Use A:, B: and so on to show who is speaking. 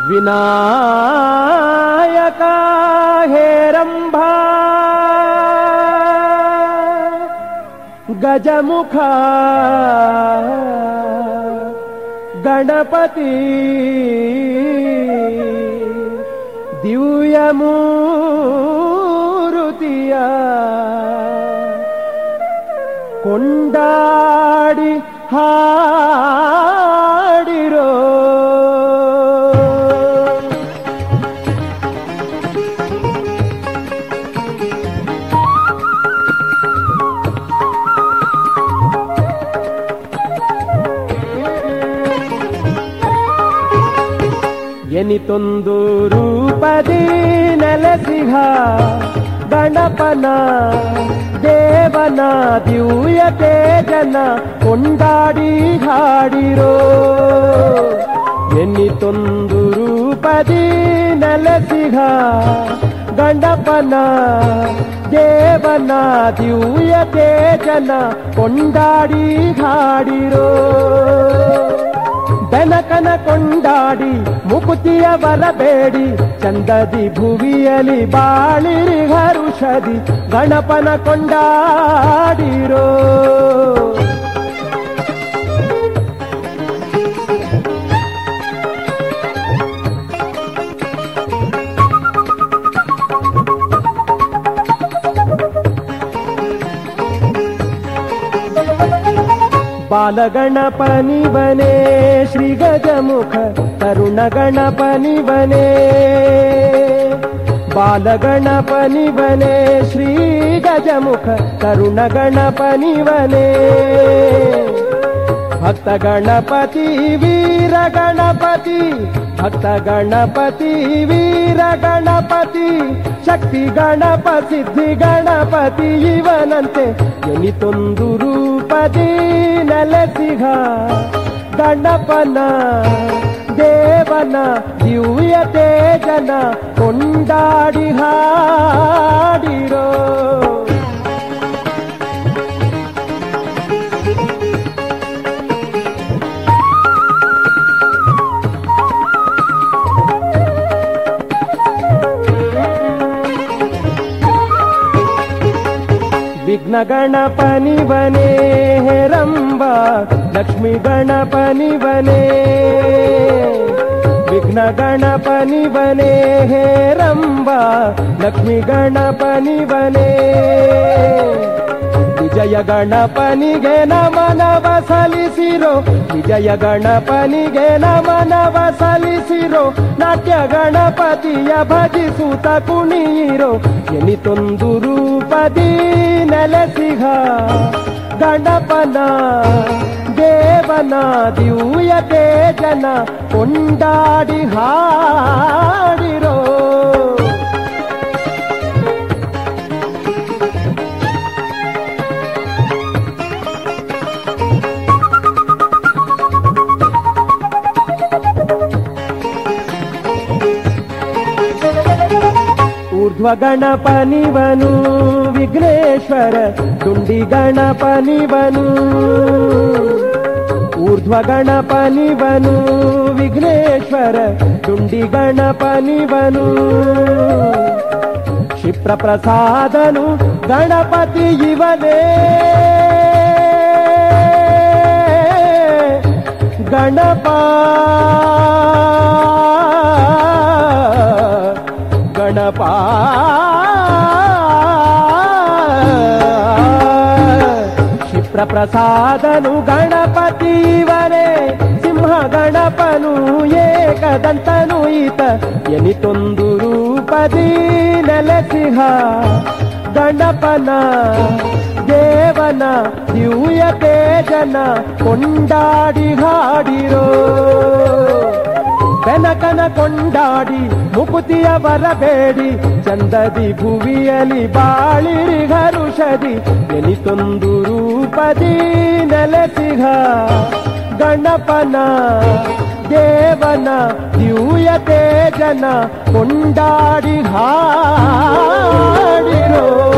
A: ವಿನಾಯಕ ಹೇರಂಭ ಗಜಮುಖ ಗಣಪತಿ ದಿವ್ಯಮೂರುತಿಯ ಕೊಂಡಾಡಿ ಹಾಡಿರೋ ಎನಿತೊಂದು ರೂಪದಿ ನೆಲೆಸಿಹ ಗಣಪನ ದೇವನ ದಿವ್ಯ ತೇಜನ ಕೊಂಡಾಡಿ ಹಾಡಿರೋ ಎನ್ನಿತೊಂದು ರೂಪದಿ ನೆಲೆಸಿಹ ಗಣಪನ ದೇವನ ದಿವ್ಯ ತೇಜನ ಕೊಂಡಾಡಿ ಹಾಡಿರೋ ಬೆನಕನ ಕೊಂಡಾಡಿ ಮುಕುತಿಯ ಬರಬೇಡಿ ಚಂದದಿ ಭುವಿಯಲಿ ಬಾಳಿರಿ ಹರುಷದಿ ಗಣಪನ ಕೊಂಡಾಡಿರೋ ಬಾಲಗಣಪನಿ ಬನೆ ಶ್ರೀ ಗಜಮುಖ ತರುಣ ಗಣಪನಿ ಬನೆ ಬಾಲಗಣಪನಿ ಬನೆ ಶ್ರೀ ಗಜಮುಖ ತರುಣ ಗಣಪನಿ ಬನೆ ಭಕ್ತ ಗಣಪತಿ ವೀರ ಗಣಪತಿ ಭಕ್ತ ಗಣಪತಿ ವೀರ ಗಣಪತಿ ಶಕ್ತಿ ಗಣಪ ಸಿದ್ಧಿ ಗಣಪತಿ ಇವನಂತೆ ಎನಿತೊಂದು ರೂಪದಿ ನೆಲೆಸಿಹ ಗಣಪನ ದೇವನ ದಿವ್ಯ ತೇಜನ ಕೊಂಡಾಡಿ ಹಾಡಿರೋ ವಿಘ್ನ ಗಣಪನಿ ಬನೆ ಹೆರಂಬ ಲಕ್ಷ್ಮಿ ಗಣಪನಿ ಬನೆ ವಿಘ್ನ ಗಣಪನಿ ಬನೆ ಹೇರಂಬ ಲಕ್ಷ್ಮಿ ಗಣಪನಿ ಬನೆ ವಿಜಯ ಗಣಪನಿಗೆ ನಮನವ ಸಲ್ಲಿಸಿರೋ ವಿಜಯ ಗಣಪನಿಗೆ ನಮನವ ಸಲ್ಲಿಸಿರೋ ನಾಟ್ಯ ಗಣಪತಿಯ ಭಜಿಸುತ್ತ ಕುಣಿಯಿರೋ ಎನಿತೊಂದು ರೂಪದಿ ನೆಲೆಸಿಹ ಗಣಪನ ದೇವನ ದಿವ್ಯ ತೇಜನ ಕೊಂಡಾಡಿ ಹಾಡಿರೋ ಊರ್ಧ್ವ ಗಣಪನಿವನು ವಿಘ್ನೇಶ್ವರ ದುಂಡಿ ಗಣಪನಿವನು ಊರ್ಧ್ವ ಗಣಪನಿವನು ವಿಘ್ನೇಶ್ವರ ದುಂಡಿ ಗಣಪನಿವನು ಕ್ಷಿಪ್ರ ಪ್ರಸಾದನು ಗಣಪತಿ ಇವನೇ ಗಣಪ ಗಣಪ ಕ್ಷಿಪ್ರ ಪ್ರಸಾದನು ಗಣಪತಿವನೇ ಸಿಂಹ ಗಣಪನು ಏಕದಂತನು ಈತ ಎನಿತೊಂದು ರೂಪದಿ ನೆಲೆಸಿಹ ಗಣಪನ ದೇವನ ದಿವ್ಯ ತೇಜನ ಕೊಂಡಾಡಿ ಹಾಡಿರೋ ಬೆನಕನ ಕೊಂಡಾಡಿ ಮುಕುತಿಯ ಬರಬೇಡಿ ಚಂದದಿ ಭುವಿಯಲಿ ಬಾಳಿರಿ ಹರುಷದಿ ಎನಿತೊಂದು ರೂಪದಿ ನೆಲೆಸಿಹ ಗಣಪನ ದೇವನ ದಿವ್ಯ ತೇಜನ ಕೊಂಡಾಡಿ ಹಾಡಿರೋ